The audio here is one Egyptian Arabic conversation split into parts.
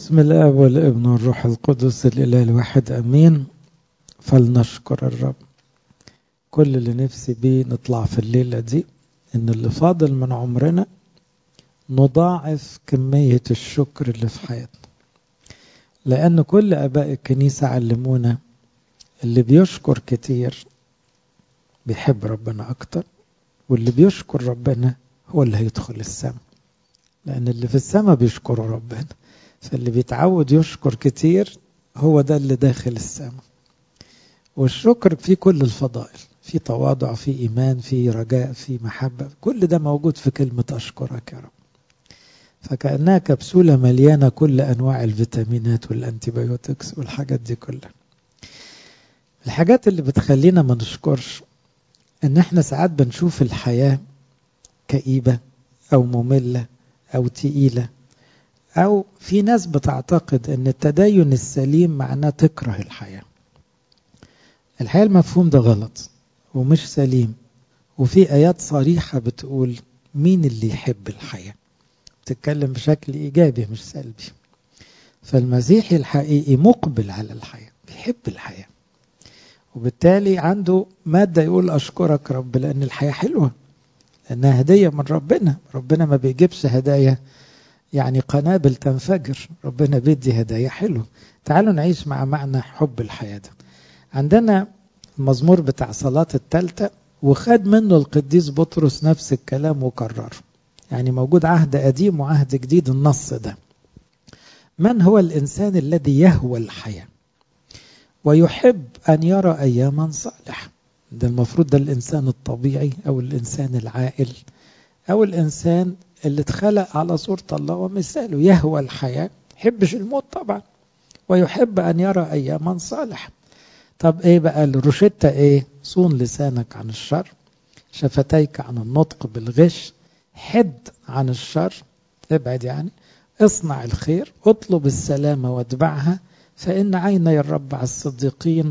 بسم الاب والابن والروح القدس الاله الواحد امين فلنشكر الرب كل اللي نفسي بيه نطلع في الليله دي ان اللي فاضل من عمرنا نضاعف كميه الشكر اللي في حياتنا لان كل اباء الكنيسه علمونا اللي بيشكر كتير بيحب ربنا اكتر واللي بيشكر ربنا هو اللي هيدخل السماء لان اللي في السماء بيشكروا ربنا فاللي بيتعود يشكر كتير هو ده اللي داخل السماء والشكر فيه كل الفضائل في تواضع في إيمان في رجاء في محبة كل ده موجود في كلمة أشكرك يا رب فكأنها كبسولة مليانة كل أنواع الفيتامينات والأنتيبيوتكس والحاجات دي كلها الحاجات اللي بتخلينا ما نشكرش ان احنا ساعات بنشوف الحياة كئيبة او مملة او تقيلة أو في ناس بتعتقد أن التدين السليم معناه تكره الحياة الحياة المفهوم ده غلط ومش سليم وفي آيات صريحة بتقول مين اللي يحب الحياة بتتكلم بشكل إيجابي مش سلبي فالمسيحي الحقيقي مقبل على الحياة بيحب الحياة وبالتالي عنده مادة يقول أشكرك رب لأن الحياة حلوة لأنها هدية من ربنا ربنا ما بيجيبش هدايا يعني قنابل تنفجر ربنا بيدي هدايا حلو تعالوا نعيش مع معنى حب الحياة ده عندنا المزمور بتاع صلاة التالتة وخد منه القديس بطرس نفس الكلام وكرره يعني موجود عهد قديم وعهد جديد النص ده من هو الإنسان الذي يهوى الحياة ويحب أن يرى أياما صالحة ده المفروض ده الإنسان الطبيعي أو الإنسان العاقل أو الإنسان اللي اتخلق على صورة الله ومثاله يهوى الحياة يحبش الموت طبعا ويحب أن يرى أياما صالحة طب إيه بقى الروشتة إيه صون لسانك عن الشر شفتيك عن النطق بالغش حد عن الشر ابعد يعني اصنع الخير اطلب السلامة واتبعها فإن عيني الرب على الصديقين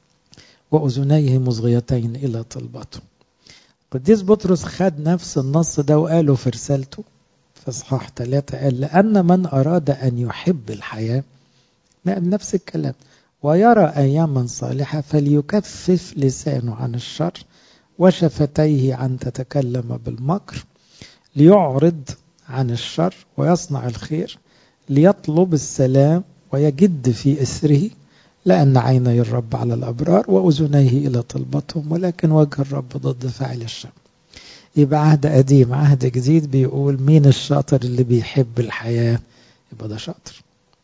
وأذنيه مصغيتين إلى طلبته قديس بطرس خد نفس النص ده وقاله في رسالته في اصحاح ثلاثة قال لأن من أراد أن يحب الحياة نفس الكلام ويرى أياما صالحة فليكفف لسانه عن الشر وشفتيه عن تتكلم بالمكر ليعرض عن الشر ويصنع الخير ليطلب السلام ويجد في إثره لأن عيني الرب على الأبرار وأذنيه إلى طلبتهم ولكن وجه الرب ضد فاعل الشر يبقى عهد قديم عهد جديد بيقول مين الشاطر اللي بيحب الحياة يبقى ده شاطر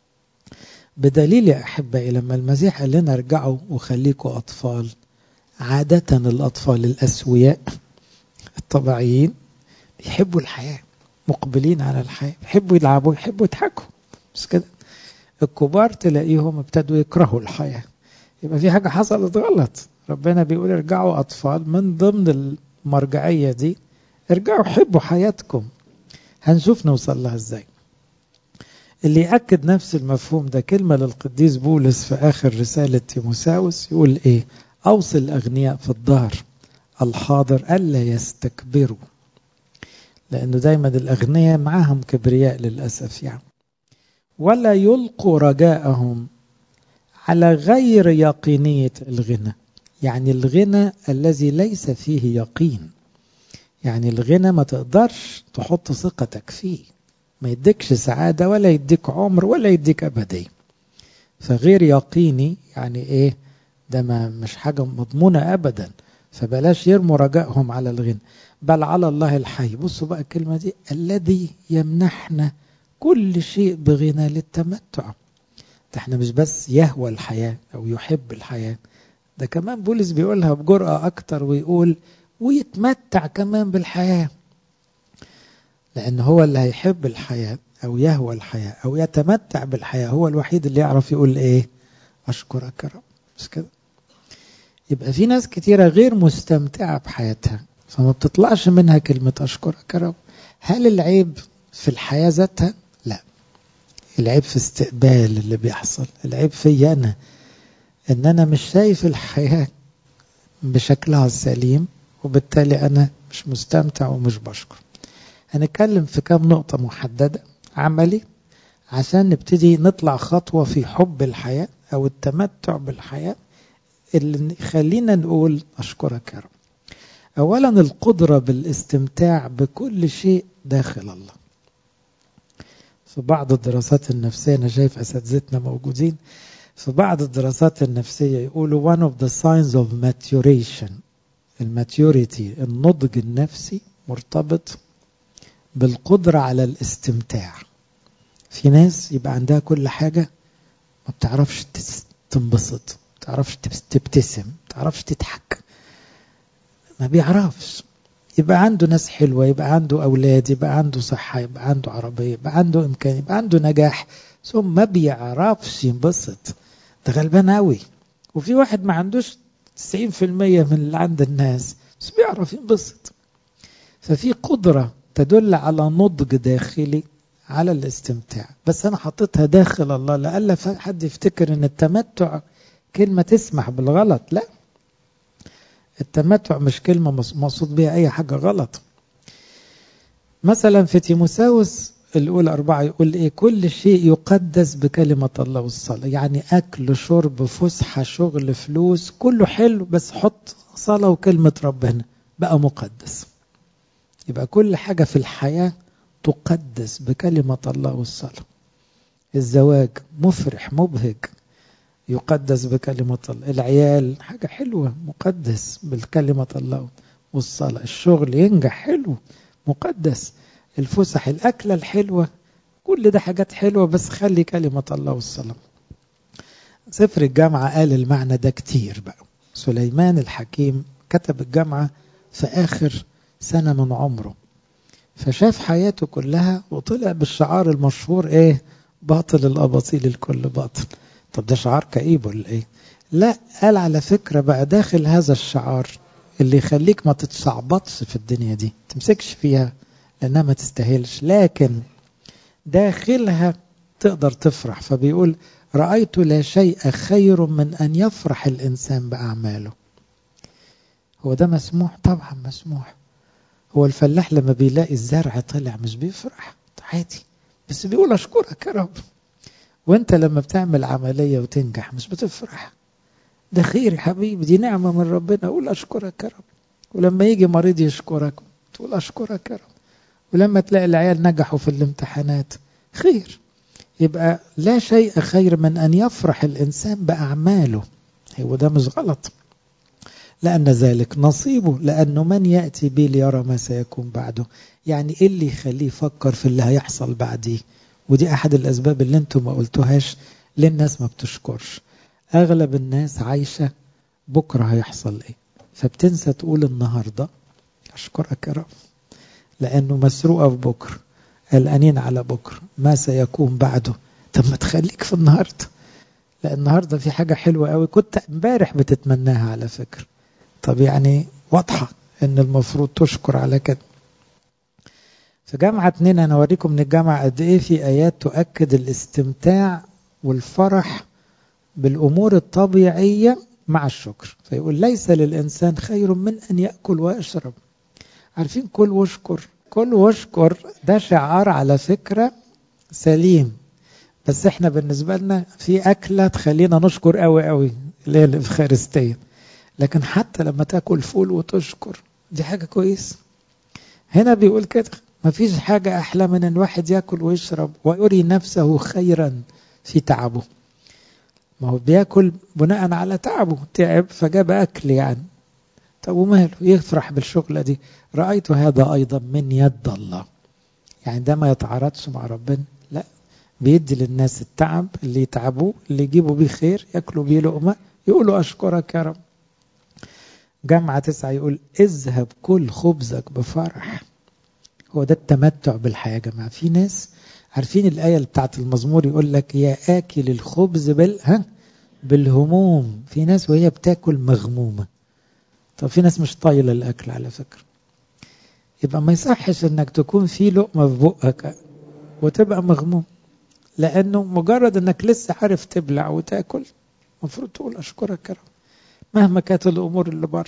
بدليل يا أحبائي لما المسيح قال لنا ارجعوا وخليكوا أطفال عادة الأطفال الأسوياء الطبيعيين بيحبوا الحياة مقبلين على الحياة بيحبوا يلعبوا يحبوا يضحكوا مش كده الكبار تلاقيهم ابتدوا يكرهوا الحياة يبقى في حاجة حصلت غلط ربنا بيقول ارجعوا أطفال من ضمن المرجعية دي ارجعوا حبوا حياتكم هنشوف نوصل لها ازاي اللي يأكد نفس المفهوم ده كلمة للقديس بولس في آخر رسالة تيموساوس يقول ايه أوصي الأغنياء في الظهر الحاضر ألا يستكبروا لأنه دايما الأغنياء معاهم كبرياء للأسف يعني ولا يلقوا رجاءهم على غير يقينية الغنى يعني الغنى الذي ليس فيه يقين يعني الغنى ما تقدرش تحط ثقتك فيه ما يديكش سعادة ولا يديك عمر ولا يديك أبدي فغير يقيني يعني إيه ده ما مش حاجة مضمونة أبدا فبلاش يرموا رجائهم على الغنى بل على الله الحي بصوا بقى الكلمة دي الذي يمنحنا كل شيء بغنى للتمتع ده احنا مش بس يهوى الحياة أو يحب الحياة ده كمان بولس بيقولها بجرأة أكتر ويقول ويتمتع كمان بالحياة لأن هو اللي هيحب الحياة أو يهوى الحياة أو يتمتع بالحياة هو الوحيد اللي يعرف يقول إيه أشكرك يا رب مش كده يبقى في ناس كتيرة غير مستمتعة بحياتها فما بتطلعش منها كلمة أشكرك يا رب هل العيب في الحياة ذاتها لا العيب في استقبال اللي بيحصل العيب في أنا إن أنا مش شايف الحياة بشكلها السليم وبالتالي أنا مش مستمتع ومش بشكر هنتكلم في كام نقطة محددة عملي عشان نبتدي نطلع خطوة في حب الحياة أو التمتع بالحياة اللي يخلينا نقول أشكرك يا رب أولا القدرة بالاستمتاع بكل شيء داخل الله في بعض الدراسات النفسية أنا شايف أساتذتنا موجودين في بعض الدراسات النفسية يقولوا one of the signs of maturation الماتيوريتي النضج النفسي مرتبط بالقدرة على الاستمتاع في ناس يبقى عندها كل حاجة ما بتعرفش تنبسط ما بتعرفش تبتسم ما بتعرفش تضحك ما بيعرفش يبقى عنده ناس حلوة يبقى عنده أولاد يبقى عنده صحة يبقى عنده عربية يبقى عنده إمكان يبقى عنده نجاح ثم ما بيعرفش ينبسط ده غلبان أوي وفي واحد ما عندوش 90% من اللي عند الناس بس بيعرف ينبسط ففي قدرة تدل على نضج داخلي على الاستمتاع بس أنا حطيتها داخل الله لألا حد يفتكر أن التمتع كلمة تسمح بالغلط لا التمتع مش كلمة مقصود بها أي حاجة غلط مثلا في تيموساوس الأولى أربعة يقول إيه كل شيء يقدس بكلمة الله والصلاة يعني أكل شرب فسحة شغل فلوس كله حلو بس حط صلاة وكلمة ربنا بقى مقدس يبقى كل حاجة في الحياة تقدس بكلمة الله والصلاة الزواج مفرح مبهج يقدس بكلمة الله العيال حاجة حلوة مقدس بالكلمة الله والصلاة الشغل ينجح حلو مقدس الفسح الأكلة الحلوة كل ده حاجات حلوة بس خلي كلمة الله والصلاة سفر الجامعة قال المعنى ده كتير بقى سليمان الحكيم كتب الجامعة في آخر سنة من عمره فشاف حياته كلها وطلع بالشعار المشهور ايه باطل الأباطيل الكل باطل طب ده شعار كئيب ولا ايه لا قال على فكرة بقى داخل هذا الشعار اللي يخليك ما تتصعبطش في الدنيا دي تمسكش فيها لأنها ما تستاهلش لكن داخلها تقدر تفرح فبيقول رأيت لا شيء خير من أن يفرح الإنسان بأعماله هو ده مسموح طبعا مسموح هو الفلاح لما بيلاقي الزرع طلع مش بيفرح عادي بس بيقول أشكرك يا رب وانت لما بتعمل عملية وتنجح مش بتفرح ده خير يا حبيبي دي نعمة من ربنا قول أشكرك يا رب ولما يجي مريض يشكرك تقول أشكرك يا رب ولما تلاقي العيال نجحوا في الامتحانات خير يبقى لا شيء خير من أن يفرح الإنسان بأعماله هو ده مش غلط لأن ذلك نصيبه لأنه من يأتي به ليرى ما سيكون بعده يعني إيه اللي يخليه يفكر في اللي هيحصل بعديه ودي أحد الأسباب اللي انتم ما قلتوهاش ليه الناس ما بتشكرش أغلب الناس عايشة بكرة هيحصل إيه فبتنسى تقول النهاردة أشكرك يا رب لأنه مسروقة في بكرة قلقانين على بكرة ما سيكون بعده طب ما تخليك في النهاردة لأن النهاردة في حاجة حلوة قوي كنت امبارح بتتمناها على فكرة طب يعني واضحة ان المفروض تشكر على كده في جامعة اتنين انا اوريكم من الجامعة قد ايه في ايات تؤكد الاستمتاع والفرح بالامور الطبيعية مع الشكر فيقول ليس للانسان خير من ان يأكل ويشرب عارفين كل واشكر كل واشكر ده شعار على فكرة سليم بس احنا بالنسبة لنا في أكلة تخلينا نشكر قوي قوي اللي هي الإفخارستية لكن حتى لما تاكل فول وتشكر دي حاجة كويس هنا بيقول كده مفيش حاجة أحلى من أن واحد ياكل ويشرب ويري نفسه خيرا في تعبه ما هو بياكل بناء على تعبه تعب فجاب أكل يعني طب وماله يفرح بالشغلة دي رأيت هذا أيضا من يد الله يعني ده ما يتعارضش مع ربنا لا بيدي للناس التعب اللي يتعبوه اللي يجيبوا بيه خير ياكلوا بيه لقمة يقولوا أشكرك يا رب جامعة تسعة يقول اذهب كل خبزك بفرح هو ده التمتع بالحياة يا جماعة في ناس عارفين الآية اللي بتاعت المزمور يقول لك يا آكل الخبز بال ها بالهموم في ناس وهي بتاكل مغمومة طب في ناس مش طايلة الأكل على فكرة يبقى ما يصحش انك تكون في لقمة في بقك وتبقى مغموم لأنه مجرد انك لسه عارف تبلع وتاكل المفروض تقول أشكرك يا رب مهما كانت الأمور اللي بره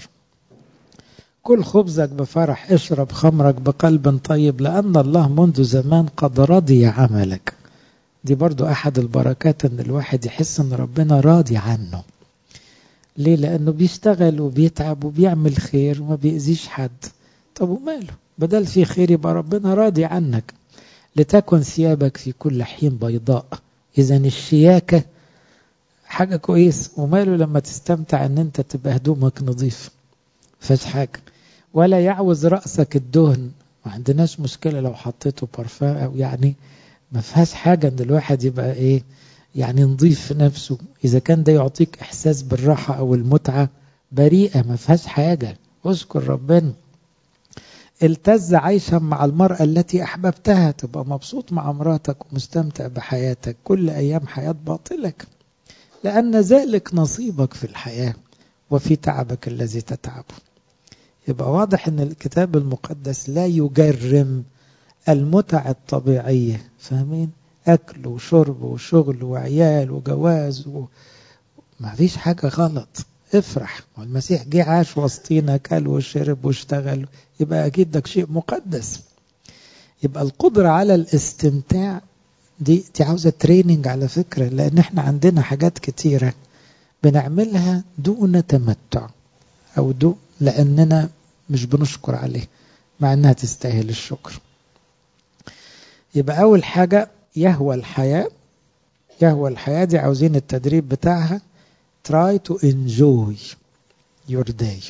كل خبزك بفرح اشرب خمرك بقلب طيب لأن الله منذ زمان قد رضي عملك دي برضو أحد البركات أن الواحد يحس أن ربنا راضي عنه ليه لأنه بيشتغل وبيتعب وبيعمل خير وما بيأذيش حد طب وماله بدل في خير يبقى ربنا راضي عنك لتكن ثيابك في كل حين بيضاء إذا الشياكة حاجة كويس وماله لما تستمتع أن أنت تبقى هدومك نظيف فاش حاجة ولا يعوز رأسك الدهن ما عندناش مشكلة لو حطيته بارفان أو يعني ما فيهاش حاجة أن الواحد يبقى إيه يعني نظيف في نفسه إذا كان ده يعطيك إحساس بالراحة أو المتعة بريئة ما فيهاش حاجة اذكر ربنا التز عيشا مع المرأة التي أحببتها تبقى مبسوط مع مراتك ومستمتع بحياتك كل أيام حياة باطلك لأن ذلك نصيبك في الحياة وفي تعبك الذي تتعبه يبقى واضح أن الكتاب المقدس لا يجرم المتع الطبيعية فاهمين أكل وشرب وشغل وعيال وجواز و... ما فيش حاجة غلط افرح والمسيح جه عاش وسطينا كل وشرب واشتغل يبقى أكيد ده شيء مقدس يبقى القدرة على الاستمتاع دي دي عاوزة تريننج على فكرة لأن احنا عندنا حاجات كتيرة بنعملها دون تمتع أو دون لأننا مش بنشكر عليه مع أنها تستاهل الشكر يبقى أول حاجة يهوى الحياة يهوى الحياة دي عاوزين التدريب بتاعها try to enjoy your day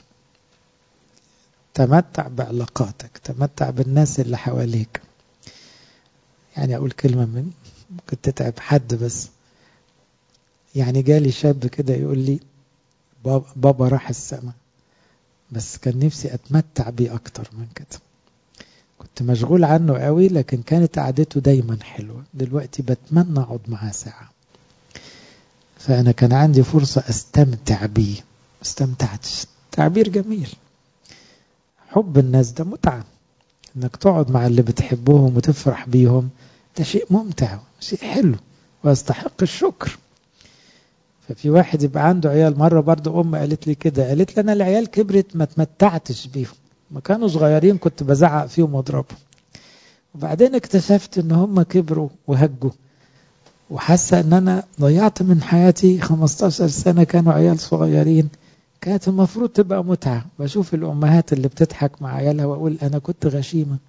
تمتع بعلاقاتك تمتع بالناس اللي حواليك يعني أقول كلمة من ممكن تتعب حد بس يعني جالي شاب كده يقول لي بابا, بابا راح السماء بس كان نفسي أتمتع بيه أكتر من كده كنت مشغول عنه قوي لكن كانت قعدته دايما حلوة دلوقتي بتمنى أقعد معاه ساعة فأنا كان عندي فرصة أستمتع بيه استمتعتش تعبير جميل حب الناس ده متعة انك تقعد مع اللي بتحبهم وتفرح بيهم ده شيء ممتع شيء حلو ويستحق الشكر ففي واحد يبقى عنده عيال مرة برضو أم قالت لي كده قالت لي أنا العيال كبرت ما تمتعتش بيهم ما كانوا صغيرين كنت بزعق فيهم واضربهم وبعدين اكتشفت ان هم كبروا وهجوا وحاسة ان انا ضيعت من حياتي 15 سنة كانوا عيال صغيرين كانت المفروض تبقى متعة بشوف الأمهات اللي بتضحك مع عيالها وأقول أنا كنت غشيمة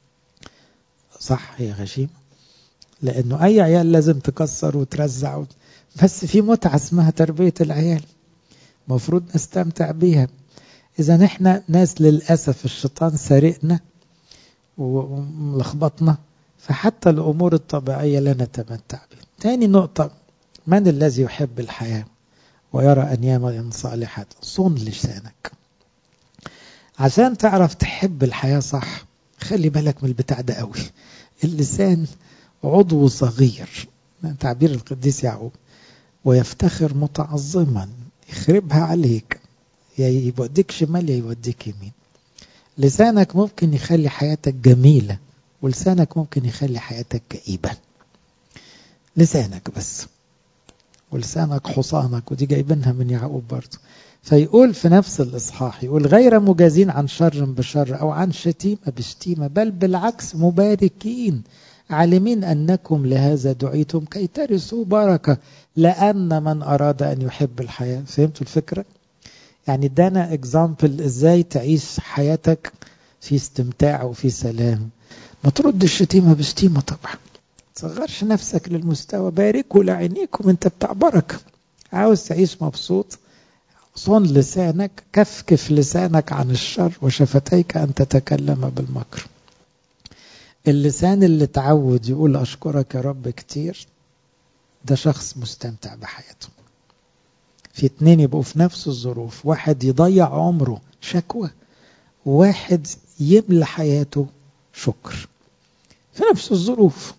صح هي غشيمة لأنه أي عيال لازم تكسر وترزع و... بس في متعة اسمها تربية العيال مفروض نستمتع بيها إذا إحنا ناس للأسف الشيطان سرقنا وملخبطنا فحتى الأمور الطبيعية لا نتمتع بها تاني نقطة من الذي يحب الحياة ويرى أنياما صالحة صون لسانك عشان تعرف تحب الحياة صح خلي بالك من البتاع ده قوي اللسان عضو صغير تعبير القديس يعقوب ويفتخر متعظما يخربها عليك يا يوديك شمال يا يوديك يمين لسانك ممكن يخلي حياتك جميلة ولسانك ممكن يخلي حياتك كئيبة لسانك بس ولسانك حصانك ودي جايبينها من يعقوب برضه فيقول في نفس الإصحاح يقول غير مجازين عن شر بشر أو عن شتيمة بشتيمة بل بالعكس مباركين عالمين أنكم لهذا دعيتم كي ترثوا بركة لأن من أراد أن يحب الحياة فهمتوا الفكرة؟ يعني ادانا اكزامبل ازاي تعيش حياتك في استمتاع وفي سلام ما ترد الشتيمة بشتيمة طبعا تصغرش نفسك للمستوى باركوا لعينيكم انت بتاع بركة عاوز تعيش مبسوط صن لسانك كفكف لسانك عن الشر وشفتيك أن تتكلم بالمكر اللسان اللي تعود يقول أشكرك يا رب كتير ده شخص مستمتع بحياته في اتنين يبقوا في نفس الظروف واحد يضيع عمره شكوى وواحد يملى حياته شكر في نفس الظروف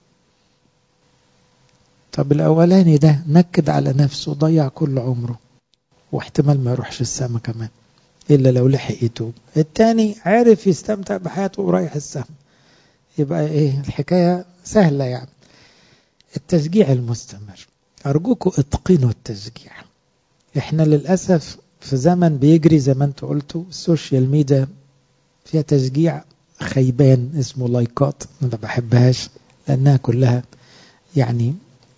طب الأولاني ده نكد على نفسه ضيع كل عمره واحتمال ما يروحش السما كمان إلا لو لحق يتوب التاني عارف يستمتع بحياته ورايح السما يبقى إيه الحكاية سهلة يعني التشجيع المستمر أرجوكم اتقنوا التشجيع احنا للأسف في زمن بيجري زي ما انتوا قلتوا السوشيال ميديا فيها تشجيع خيبان اسمه لايكات ما بحبهاش لأنها كلها يعني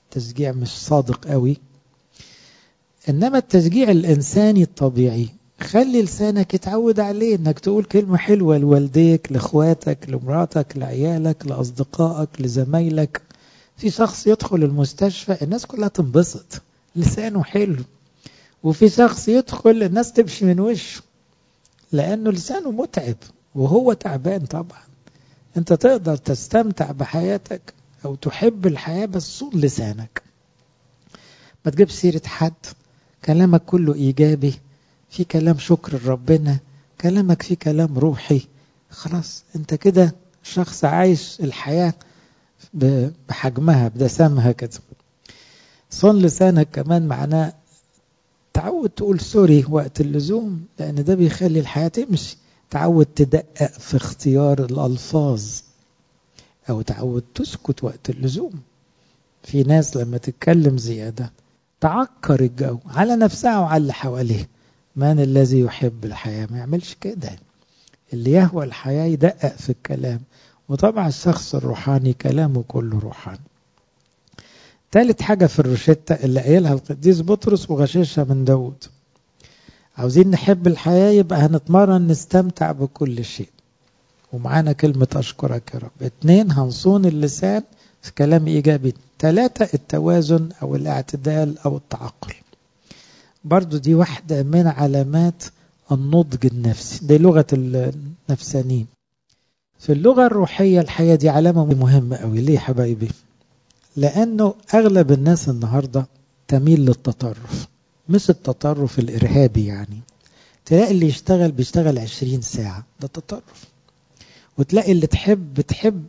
تشجيع مش صادق قوي إنما التشجيع الإنساني الطبيعي خلي لسانك يتعود عليه انك تقول كلمة حلوة لوالديك لاخواتك لمراتك لعيالك لأصدقائك لزمايلك في شخص يدخل المستشفى الناس كلها تنبسط لسانه حلو وفي شخص يدخل الناس تمشي من وشه لأنه لسانه متعب وهو تعبان طبعا انت تقدر تستمتع بحياتك او تحب الحياة بس صون لسانك ما تجيب سيرة حد كلامك كله ايجابي في كلام شكر لربنا كلامك فيه كلام روحي خلاص انت كده شخص عايش الحياة بحجمها بدسمها كده صون لسانك كمان معناه تعود تقول سوري وقت اللزوم لأن ده بيخلي الحياة تمشي تعود تدقق في اختيار الألفاظ أو تعود تسكت وقت اللزوم في ناس لما تتكلم زيادة تعكر الجو على نفسها وعلى اللي حواليه من الذي يحب الحياة ما يعملش كده اللي يهوى الحياة يدقق في الكلام وطبعا الشخص الروحاني كلامه كله روحاني ثالث حاجة في الروشتة اللي قايلها القديس بطرس وغششها من داود عاوزين نحب الحياة يبقى هنتمرن نستمتع بكل شيء ومعانا كلمة أشكرك يا رب اتنين هنصون اللسان في كلام إيجابي ثلاثة التوازن أو الاعتدال أو التعقل برضو دي واحدة من علامات النضج النفسي دي لغة النفسانين في اللغة الروحية الحياة دي علامة مهمة قوي ليه حبايبي لأنه أغلب الناس النهاردة تميل للتطرف مش التطرف الإرهابي يعني تلاقي اللي يشتغل بيشتغل عشرين ساعة ده تطرف وتلاقي اللي تحب بتحب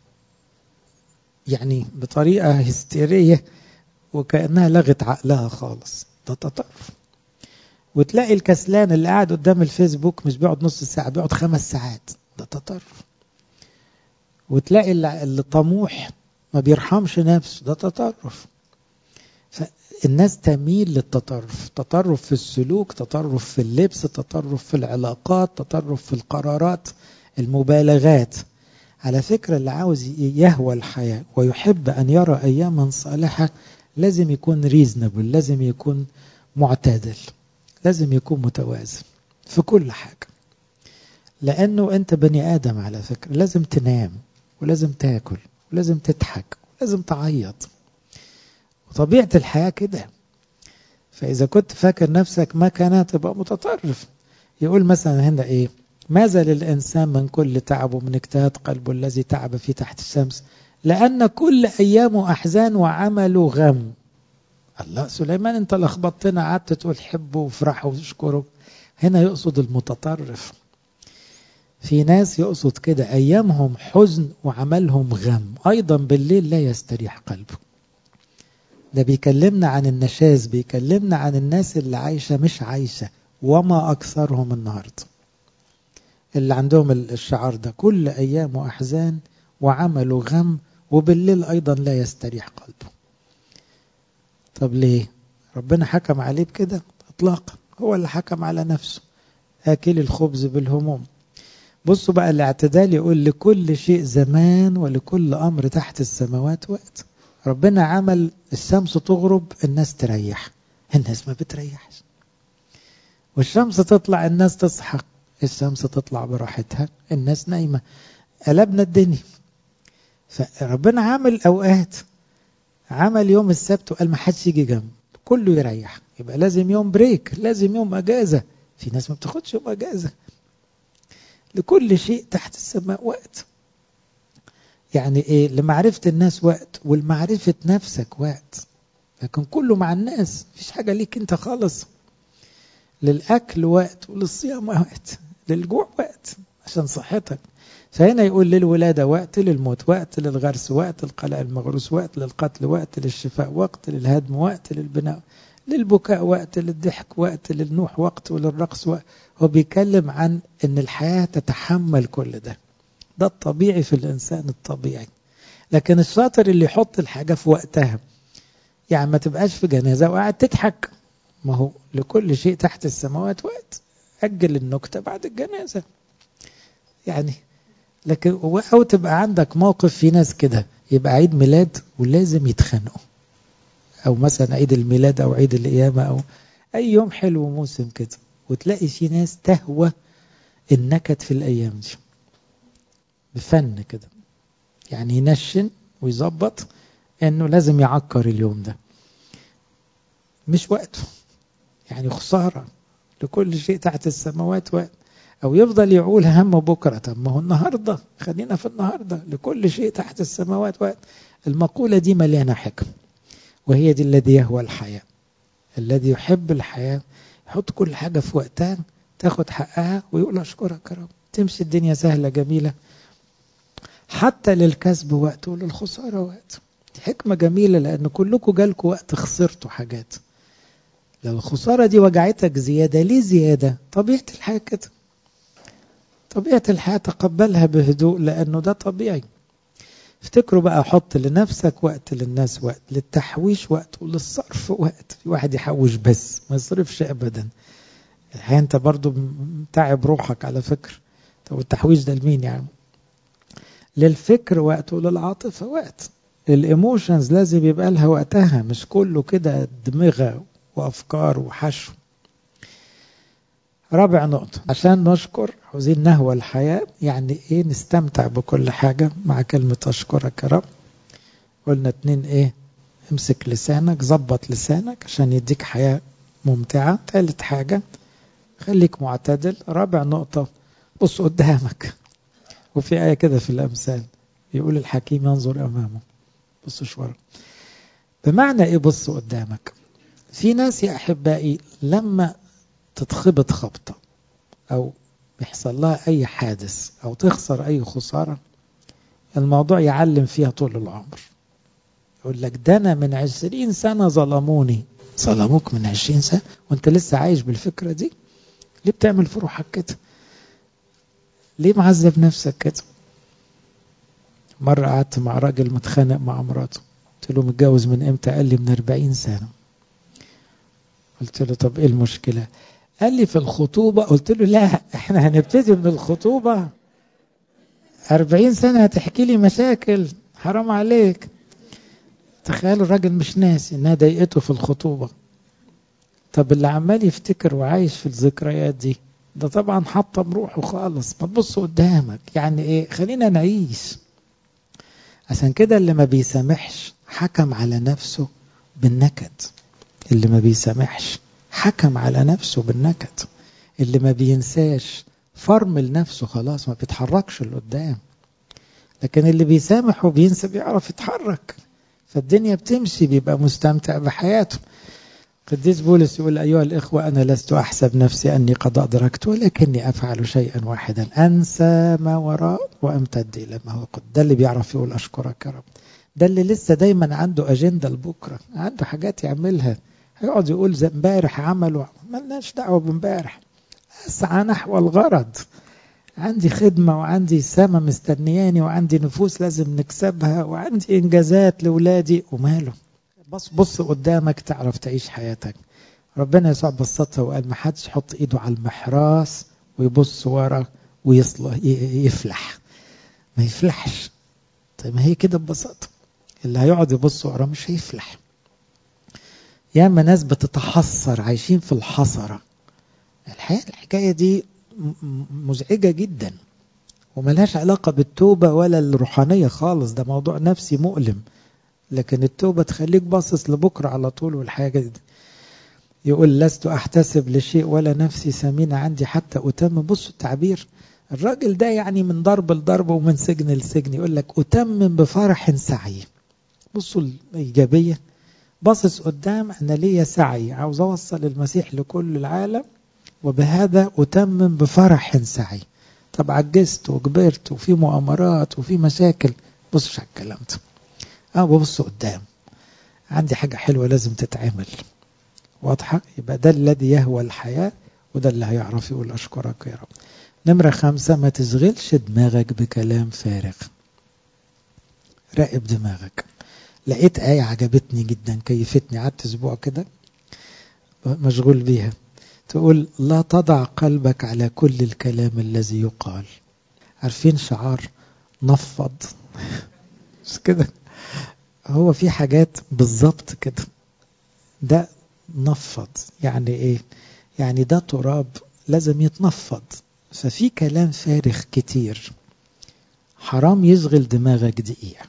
يعني بطريقة هستيرية وكأنها لغت عقلها خالص ده تطرف وتلاقي الكسلان اللي قاعد قدام الفيسبوك مش بيقعد نص ساعة بيقعد خمس ساعات ده تطرف وتلاقي اللي طموح ما بيرحمش نفسه ده تطرف فالناس تميل للتطرف تطرف في السلوك تطرف في اللبس تطرف في العلاقات تطرف في القرارات المبالغات على فكرة اللي عاوز يهوى الحياة ويحب أن يرى أياما صالحة لازم يكون ريزنبل لازم يكون معتدل لازم يكون متوازن في كل حاجة لأنه أنت بني آدم على فكرة لازم تنام ولازم تاكل ولازم تضحك ولازم تعيط وطبيعة الحياة كده فإذا كنت فاكر نفسك مكنة تبقى متطرف يقول مثلا هنا إيه ماذا للإنسان من كل تعب ومن اجتهاد قلبه الذي تعب فيه تحت الشمس لأن كل أيامه أحزان وعمله غم الله سليمان أنت لخبطتنا قعدت تقول حبه وافرحه واشكره هنا يقصد المتطرف في ناس يقصد كده أيامهم حزن وعملهم غم أيضا بالليل لا يستريح قلبه ده بيكلمنا عن النشاز بيكلمنا عن الناس اللي عايشة مش عايشة وما أكثرهم النهاردة اللي عندهم الشعار ده كل أيامه أحزان وعمله غم وبالليل أيضا لا يستريح قلبه طب ليه ربنا حكم عليه بكده اطلاقا هو اللي حكم على نفسه آكل الخبز بالهموم بصوا بقى الاعتدال يقول لكل شيء زمان ولكل أمر تحت السماوات وقت ربنا عمل الشمس تغرب الناس تريح الناس ما بتريحش والشمس تطلع الناس تصحى الشمس تطلع براحتها الناس نايمة قلبنا الدنيا فربنا عمل أوقات عمل يوم السبت وقال ما حدش يجي جنب كله يريح يبقى لازم يوم بريك لازم يوم أجازة في ناس ما بتاخدش يوم أجازة لكل شيء تحت السماء وقت يعني ايه لمعرفة الناس وقت ولمعرفة نفسك وقت لكن كله مع الناس مفيش حاجة ليك انت خالص للأكل وقت وللصيام وقت للجوع وقت عشان صحتك فهنا يقول للولادة وقت للموت وقت للغرس وقت القلق المغروس وقت للقتل وقت للشفاء وقت للهدم وقت للبناء للبكاء وقت للضحك وقت للنوح وقت وللرقص وقت هو بيتكلم عن ان الحياة تتحمل كل ده ده الطبيعي في الإنسان الطبيعي لكن الشاطر اللي يحط الحاجة في وقتها يعني ما تبقاش في جنازة وقاعد تضحك ما هو لكل شيء تحت السماوات وقت أجل النكتة بعد الجنازة يعني لكن أو تبقى عندك موقف في ناس كده يبقى عيد ميلاد ولازم يتخانقوا أو مثلا عيد الميلاد أو عيد القيامة أو أي يوم حلو وموسم كده وتلاقي في ناس تهوى النكد في الأيام دي بفن كده يعني ينشن ويظبط انه لازم يعكر اليوم ده مش وقته يعني خسارة لكل شيء تحت السماوات وقت او يفضل يعول هم بكرة طب ما هو النهاردة خلينا في النهاردة لكل شيء تحت السماوات وقت المقولة دي مليانة حكم وهي دي الذي يهوى الحياة الذي يحب الحياة يحط كل حاجة في وقتها تاخد حقها ويقول أشكرك يا رب تمشي الدنيا سهلة جميلة حتى للكسب وقت وللخسارة وقت دي حكمة جميلة لأن كلكم جالكم وقت خسرتوا حاجات لو الخسارة دي وجعتك زيادة ليه زيادة طبيعة الحياة كده طبيعة الحياة تقبلها بهدوء لأنه ده طبيعي افتكروا بقى حط لنفسك وقت للناس وقت للتحويش وقت وللصرف وقت في واحد يحوش بس ما يصرفش أبدا الحقيقة انت برضو تعب روحك على فكرة طب التحويش ده لمين يعني للفكر وقت وللعاطفة وقت الايموشنز لازم يبقى لها وقتها مش كله كده دماغة وافكار وحشو رابع نقطة عشان نشكر عاوزين نهوى الحياة يعني ايه نستمتع بكل حاجة مع كلمة اشكرك يا رب قلنا اتنين ايه امسك لسانك ظبط لسانك عشان يديك حياة ممتعة ثالث حاجة خليك معتدل رابع نقطة بص قدامك وفي آية كده في الأمثال يقول الحكيم ينظر أمامه بص ورا بمعنى إيه بص قدامك في ناس يا أحبائي لما تتخبط خبطة أو يحصل لها أي حادث أو تخسر أي خسارة الموضوع يعلم فيها طول العمر يقول لك ده أنا من عشرين سنة ظلموني ظلموك من عشرين سنة وانت لسه عايش بالفكرة دي ليه بتعمل في روحك كده ليه معذب نفسك كده مرة قعدت مع راجل متخانق مع مراته قلت له متجوز من امتى قال لي من 40 سنة قلت له طب ايه المشكلة قال لي في الخطوبة قلت له لا احنا هنبتدي من الخطوبة 40 سنة هتحكي لي مشاكل حرام عليك تخيلوا الراجل مش ناسي انها ضايقته في الخطوبة طب اللي عمال يفتكر وعايش في الذكريات دي ده طبعا حطم روحه خالص ما تبص قدامك يعني ايه خلينا نعيش عشان كده اللي ما بيسامحش حكم على نفسه بالنكد اللي ما بيسامحش حكم على نفسه بالنكد اللي ما بينساش فرمل نفسه خلاص ما بيتحركش لقدام لكن اللي بيسامح وبينسى بيعرف يتحرك فالدنيا بتمشي بيبقى مستمتع بحياته قديس بولس يقول أيها الإخوة أنا لست أحسب نفسي أني قد أدركت ولكني أفعل شيئا واحدا أنسى ما وراء وأمتد إلى ما هو قد ده اللي بيعرف يقول أشكرك يا رب ده اللي لسه دايما عنده أجندة لبكرة عنده حاجات يعملها هيقعد يقول زي امبارح عملوا ملناش دعوة بامبارح أسعى نحو الغرض عندي خدمة وعندي سما مستنياني وعندي نفوس لازم نكسبها وعندي إنجازات لولادي وماله بص بص قدامك تعرف تعيش حياتك ربنا يسوع بسطها وقال ما حدش يحط ايده على المحراس ويبص ورا ويصلح يفلح ما يفلحش طيب ما هي كده ببساطه اللي هيقعد يبص ورا مش هيفلح ياما ناس بتتحسر عايشين في الحسره الحقيقه الحكايه دي مزعجه جدا وملهاش علاقه بالتوبه ولا الروحانيه خالص ده موضوع نفسي مؤلم لكن التوبة تخليك باصص لبكرة على طول والحاجة دي يقول لست أحتسب لشيء ولا نفسي سمينة عندي حتى أتمم بصوا التعبير الراجل ده يعني من ضرب لضرب ومن سجن لسجن يقول لك أتمم بفرح سعي بصوا الإيجابية باصص قدام أنا ليا سعي عاوز أوصل المسيح لكل العالم وبهذا أتمم بفرح سعي طب عجزت وكبرت وفي مؤامرات وفي مشاكل بصوا على الكلام ده أنا ببص قدام عندي حاجة حلوة لازم تتعمل واضحة يبقى ده الذي يهوى الحياة وده اللي هيعرف يقول أشكرك يا رب نمرة خمسة ما تشغلش دماغك بكلام فارغ راقب دماغك لقيت آية عجبتني جدا كيفتني قعدت أسبوع كده مشغول بيها تقول لا تضع قلبك على كل الكلام الذي يقال عارفين شعار نفض مش كده هو في حاجات بالظبط كده ده نفض يعني ايه يعني ده تراب لازم يتنفض ففي كلام فارغ كتير حرام يشغل دماغك دقيقة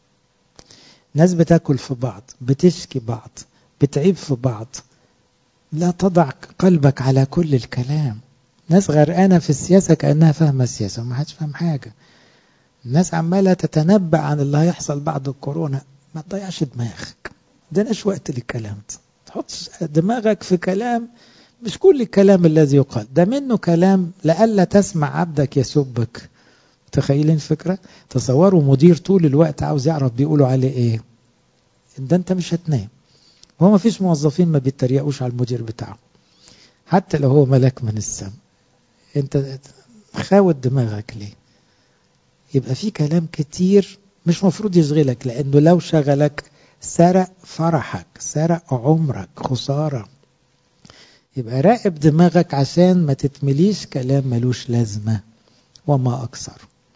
ناس بتاكل في بعض بتشكي بعض بتعيب في بعض لا تضع قلبك على كل الكلام ناس غرقانة في السياسة كأنها فاهمة السياسة وما حدش فاهم حاجة الناس عمالة تتنبأ عن اللي هيحصل بعد الكورونا ما تضيعش دماغك دناش وقت للكلام ده تحطش دماغك في كلام مش كل الكلام الذي يقال ده منه كلام لألا تسمع عبدك يسبك متخيلين الفكرة تصوروا مدير طول الوقت عاوز يعرف بيقولوا عليه ايه ده انت مش هتنام هو ما فيش موظفين ما بيتريقوش على المدير بتاعه حتى لو هو ملاك من السماء انت خاوت دماغك ليه يبقى في كلام كتير مش مفروض يشغلك لانه لو شغلك سرق فرحك سرق عمرك خسارة يبقى راقب دماغك عشان ما تتمليش كلام ملوش لازمة وما أكثر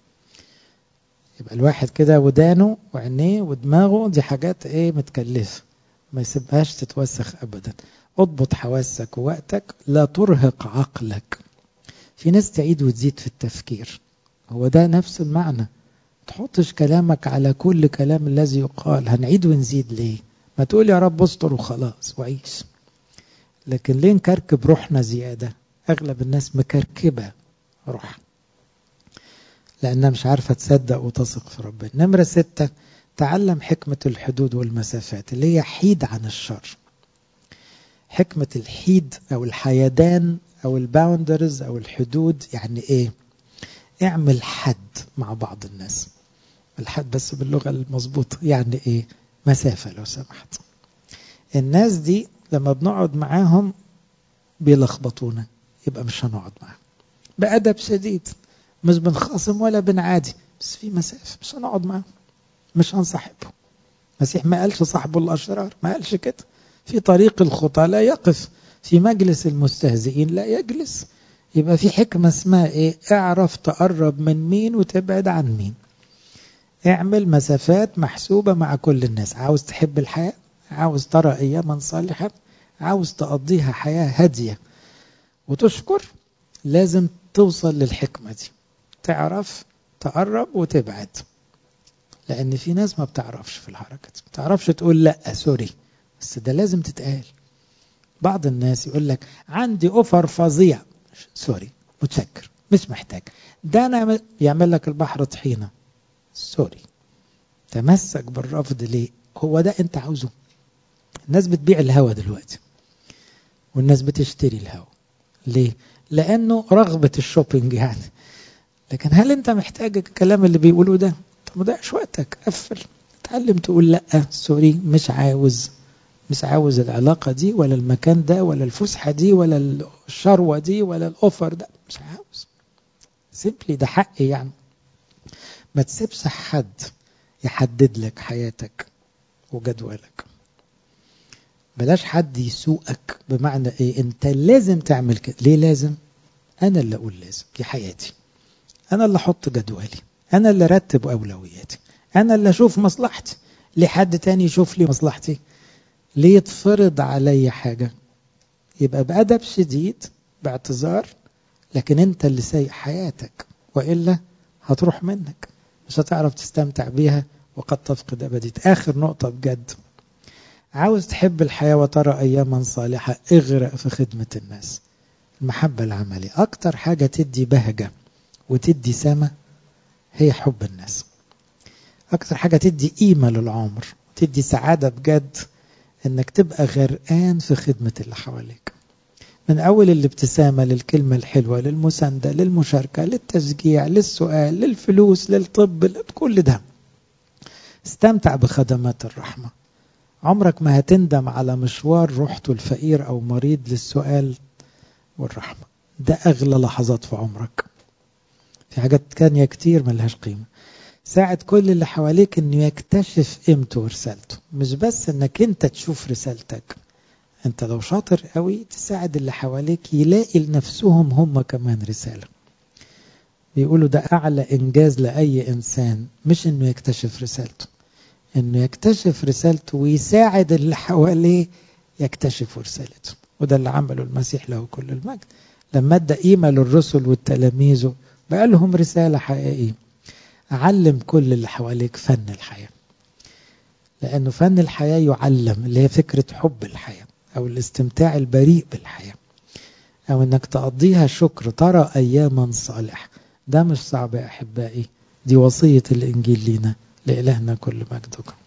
يبقى الواحد كده ودانه وعينيه ودماغه دي حاجات ايه متكلفة ما يسيبهاش تتوسخ أبدا اضبط حواسك ووقتك لا ترهق عقلك في ناس تعيد وتزيد في التفكير هو ده نفس المعنى تحطش كلامك على كل كلام الذي يقال هنعيد ونزيد ليه ما تقول يا رب استر وخلاص وعيش لكن ليه نكركب روحنا زيادة أغلب الناس مكركبة روح لأنها مش عارفة تصدق وتثق في ربنا نمرة ستة تعلم حكمة الحدود والمسافات اللي هي حيد عن الشر حكمة الحيد أو الحيدان أو الباوندرز أو الحدود يعني إيه اعمل حد مع بعض الناس الحد بس باللغة المظبوطة يعني إيه مسافة لو سمحت الناس دي لما بنقعد معاهم بيلخبطونا يبقى مش هنقعد معاهم بأدب شديد مش بنخاصم ولا بنعادي بس في مسافة مش هنقعد معاهم مش هنصاحبه المسيح ما قالش صاحبه الأشرار ما قالش كده في طريق الخطى لا يقف في مجلس المستهزئين لا يجلس يبقى في حكمة اسمها ايه اعرف تقرب من مين وتبعد عن مين اعمل مسافات محسوبة مع كل الناس عاوز تحب الحياة عاوز ترى اياما صالحة عاوز تقضيها حياة هادية وتشكر لازم توصل للحكمة دي تعرف تقرب وتبعد لان في ناس ما بتعرفش في الحركة ما بتعرفش تقول لا سوري بس ده لازم تتقال بعض الناس يقول لك عندي اوفر فظيع سوري متشكر مش محتاج ده انا يعمل لك البحر طحينة سوري تمسك بالرفض ليه هو ده انت عاوزه الناس بتبيع الهوا دلوقتي والناس بتشتري الهوا ليه لانه رغبة الشوبينج يعني لكن هل انت محتاج الكلام اللي بيقوله ده طب ما ضيعش وقتك قفل اتعلم تقول لا سوري مش عاوز مش عاوز العلاقة دي ولا المكان ده ولا الفسحة دي ولا الشروة دي ولا الأوفر ده مش عاوز سيمبلي ده حقي يعني ما تسيبش حد يحدد لك حياتك وجدولك بلاش حد يسوقك بمعنى ايه انت لازم تعمل كده ليه لازم انا اللي اقول لازم دي حياتي انا اللي احط جدولي انا اللي ارتب اولوياتي انا اللي اشوف مصلحتي ليه حد تاني يشوف لي مصلحتي ليه يتفرض علي حاجة يبقى بأدب شديد باعتذار لكن انت اللي سايق حياتك وإلا هتروح منك مش هتعرف تستمتع بيها وقد تفقد أبديت آخر نقطة بجد عاوز تحب الحياة وترى أياما صالحة اغرق في خدمة الناس المحبة العملية أكتر حاجة تدي بهجة وتدي سما هي حب الناس أكتر حاجة تدي قيمة للعمر تدي سعادة بجد انك تبقى غرقان في خدمة اللي حواليك من اول الابتسامة للكلمة الحلوة للمساندة للمشاركة للتشجيع للسؤال للفلوس للطب كل ده استمتع بخدمات الرحمة عمرك ما هتندم على مشوار رحته الفقير او مريض للسؤال والرحمة ده اغلى لحظات في عمرك في حاجات تانية كتير ملهاش قيمة ساعد كل اللي حواليك انه يكتشف قيمته ورسالته مش بس انك انت تشوف رسالتك انت لو شاطر قوي تساعد اللي حواليك يلاقي لنفسهم هم كمان رسالة بيقولوا ده اعلى انجاز لاي انسان مش انه يكتشف رسالته انه يكتشف رسالته ويساعد اللي حواليه يكتشفوا رسالته وده اللي عمله المسيح له كل المجد لما ادى قيمة للرسل والتلاميذ بقى لهم رسالة حقيقية علم كل اللي حواليك فن الحياة لأنه فن الحياة يعلم اللي هي فكرة حب الحياة أو الاستمتاع البريء بالحياة أو أنك تقضيها شكر ترى أياما صالح ده مش صعب يا أحبائي دي وصية الإنجيل لينا لإلهنا كل مجدكم